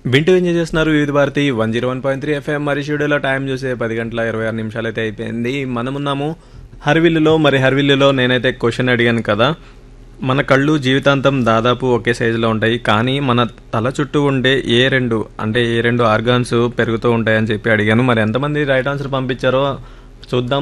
వింటూ ఎంజాయ్ చేస్తున్నారు Vividh Bharati one zero one point three FM మరి స్టూడియోలో టైం చూసే పది గంటల ఇరవై ఆరు నిమిషాలు అయితే అయిపోయింది మనమున్నాము హర్విల్లులో మరి హర్విల్లులో నేనైతే క్వశ్చన్ అడిగాను కదా మన కళ్ళు జీవితాంతం దాదాపు ఒకే సైజులో ఉంటాయి కానీ మన తల చుట్టూ ఉండే ఏ రెండు అంటే ఏ రెండు ఆర్గాన్స్ పెరుగుతూ ఉంటాయని చెప్పి అడిగాను మరి ఎంతమంది రైట్ ఆన్సర్ పంపించారో చూద్దాం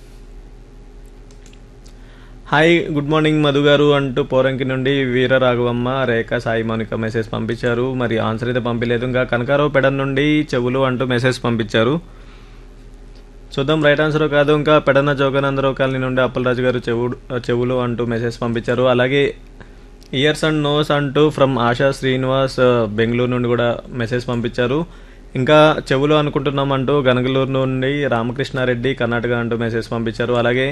హాయ్ గుడ్ మార్నింగ్ మధు గారు అంటూ పోరంకి నుండి వీర రాఘవమ్మ రేఖ సాయి మౌనిక మెసేజ్ పంపించారు మరి ఆన్సర్ అయితే పంపించలేదు ఇంకా కనకారావు పెడన్ నుండి చెవులు అంటూ మెసేజ్ పంపించారు చూద్దాం రైట్ ఆన్సర్ కాదు ఇంకా పెడన జోగానందరావు కాలనీ నుండి అప్పలరాజు గారు చెవుడు చెవులు అంటూ మెసేజ్ పంపించారు అలాగే ఇయర్స్ అండ్ నోస్ అంటూ ఫ్రమ్ ఆశా శ్రీనివాస్ బెంగళూరు నుండి కూడా మెసేజ్ పంపించారు ఇంకా చెవులు అనుకుంటున్నాం అంటూ గనగలూరు నుండి రామకృష్ణారెడ్డి కర్ణాటక అంటూ మెసేజ్ పంపించారు అలాగే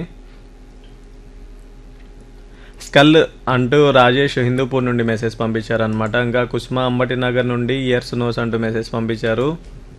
స్కల్ అంటూ రాజేష్ హిందూపూర్ నుండి మెసేజ్ పంపించారు అనమాట ఇంకా కుస్మా అంబటి నగర్ నుండి ఇయర్స్ నోస్ అంటూ మెసేజ్ పంపించారు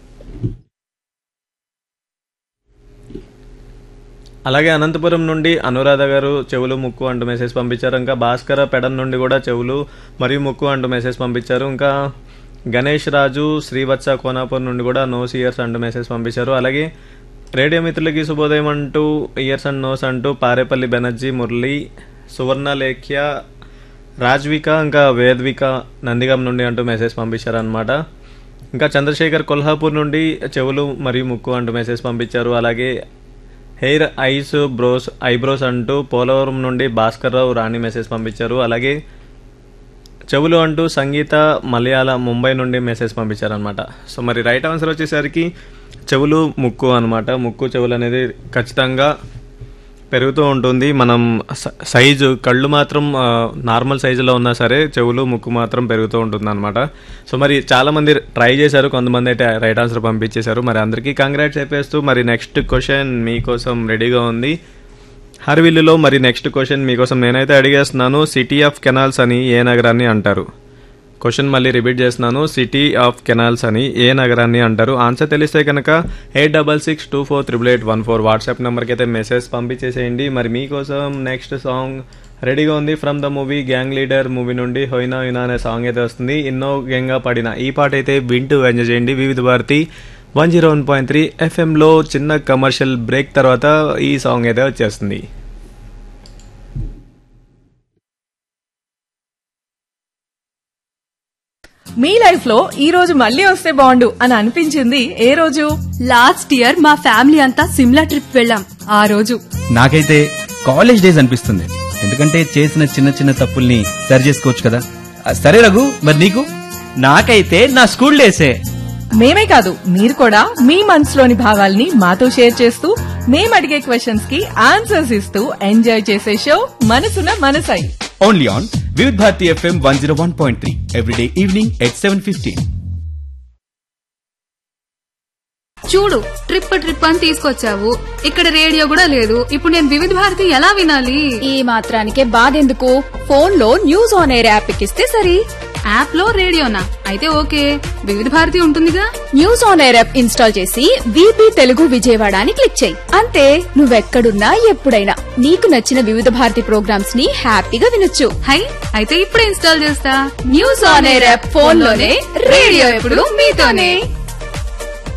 అలాగే అనంతపురం నుండి అనురాధ గారు చెవులు ముక్కు అంటూ మెసేజ్ పంపించారు ఇంకా భాస్కర పెడన్ నుండి కూడా చెవులు మరియు ముక్కు అంటూ మెసేజ్ పంపించారు ఇంకా గణేష్ రాజు శ్రీవత్స కోనాపూర్ నుండి కూడా నోస్ ఇయర్స్ అంటూ మెసేజ్ పంపించారు అలాగే రేడియో మిత్రులకి శుభోదయం అంటూ ఇయర్స్ అండ్ నోస్ అంటూ పారేపల్లి బెనర్జీ మురళి సువర్ణ లేఖ్య రాజ్విక ఇంకా వేద్విక నందిగం నుండి అంటూ మెసేజ్ పంపించారనమాట ఇంకా చంద్రశేఖర్ కొల్హాపూర్ నుండి చెవులు మరియు ముక్కు అంటూ మెసేజ్ పంపించారు అలాగే హెయిర్ ఐస్ బ్రోస్ ఐబ్రోస్ అంటూ పోలవరం నుండి భాస్కర్ రావు రాణి మెసేజ్ పంపించారు అలాగే చెవులు అంటూ సంగీత మలయాళ ముంబై నుండి మెసేజ్ పంపించారనమాట సో మరి రైట్ ఆన్సర్ వచ్చేసరికి చెవులు ముక్కు అనమాట ముక్కు చెవులు అనేది ఖచ్చితంగా పెరుగుతూ ఉంటుంది మనం స- సైజు కళ్ళు మాత్రం ఆ, నార్మల్ సైజులో ఉన్నా సరే చెవులు ముక్కు మాత్రం పెరుగుతూ ఉంటుంది అనమాట సో మరి చాలా మంది ట్రై చేశారు కొంతమంది అయితే రైట్ ఆన్సర్ పంపించేశారు మరి అందరికీ కంగ్రాట్స్ చెప్పేస్తూ మరి నెక్స్ట్ క్వశ్చన్ మీకోసం రెడీగా ఉంది హర్విల్లులో మరి నెక్స్ట్ క్వశ్చన్ మీకోసం నేనైతే అడిగేస్తున్నాను సిటీ ఆఫ్ కెనాల్స్ అని ఏ నగరాన్ని అంటారు క్వశ్చన్ మళ్ళీ రిపీట్ చేస్తున్నాను సిటీ ఆఫ్ కెనాల్స్ అని ఏ నగరాన్ని అంటారు ఆన్సర్ తెలిస్తే కనుక eight double six two four triple eight one four WhatsApp నెంబర్కి అయితే మెసేజ్ పంపించేసేయండి మరి మీకోసం నెక్స్ట్ సాంగ్ రెడీగా ఉంది from the movie Gang Leader movie నుండి హోయినా హోయినా అనే సాంగ్ అయితే వస్తుంది ఎన్నో గంగా పడిన ఈ పాట అయితే వింటూ ఎంజాయ్ చేయండి Vividh Bharati one zero one point three ఎఫ్ఎంలో చిన్న కమర్షియల్ బ్రేక్ తర్వాత ఈ సాంగ్ అయితే వచ్చేస్తుంది మీ లైఫ్ లో ఈ రోజు మళ్ళీ వస్తే బాగుండు అని అనిపించింది ఏ రోజు లాస్ట్ ఇయర్ మా ఫ్యామిలీ అంతా సిమ్లా ట్రిప్ వెళ్ళాం ఆ రోజు నాకైతే కాలేజ్ డేస్ అనిపిస్తుంది ఎందుకంటే చేసిన చిన్న చిన్న తప్పుల్ని సరి చేసుకోవచ్చు కదా ఆ, సరే రఘు మరి నీకు నాకైతే నా స్కూల్ డేసే మేమే కాదు మీరు కూడా మీ మనసులోని భావాల్ని మాతో షేర్ చేస్తూ మేము అడిగే క్వశ్చన్స్ కి ఆన్సర్స్ ఇస్తూ ఎంజాయ్ చేసే షో మనసున మనసై only on Vividh Bharati FM one zero one point three everyday evening at seven fifteen చూడు ట్రిప్ ట్రిప్ అని తీసుకొచ్చావు ఇక్కడ రేడియో కూడా లేదు ఇప్పుడు నేను వివిధ భారతి ఎలా వినాలి ఈ మాత్రానికే బాధెందుకు ఫోన్ లో న్యూస్ ఆన్ ఎయిర్ యాప్ ఎక్కిస్తే సరి యాప్ లో రేడియోనా అయితే ఓకే వివిధ భారతి ఉంటుందిగా news on air app install చేసి వీపీ తెలుగు విజయవాడ అని క్లిక్ చేయి అంతే నువ్వెక్కడున్నా ఎప్పుడైనా నీకు నచ్చిన వివిధ భారతి ప్రోగ్రామ్స్ ని హ్యాపీగా వినొచ్చు హై అయితే ఇప్పుడే ఇన్స్టాల్ చేస్తా news on air app phone లోనే రేడియో ఎప్పుడు మీతోనే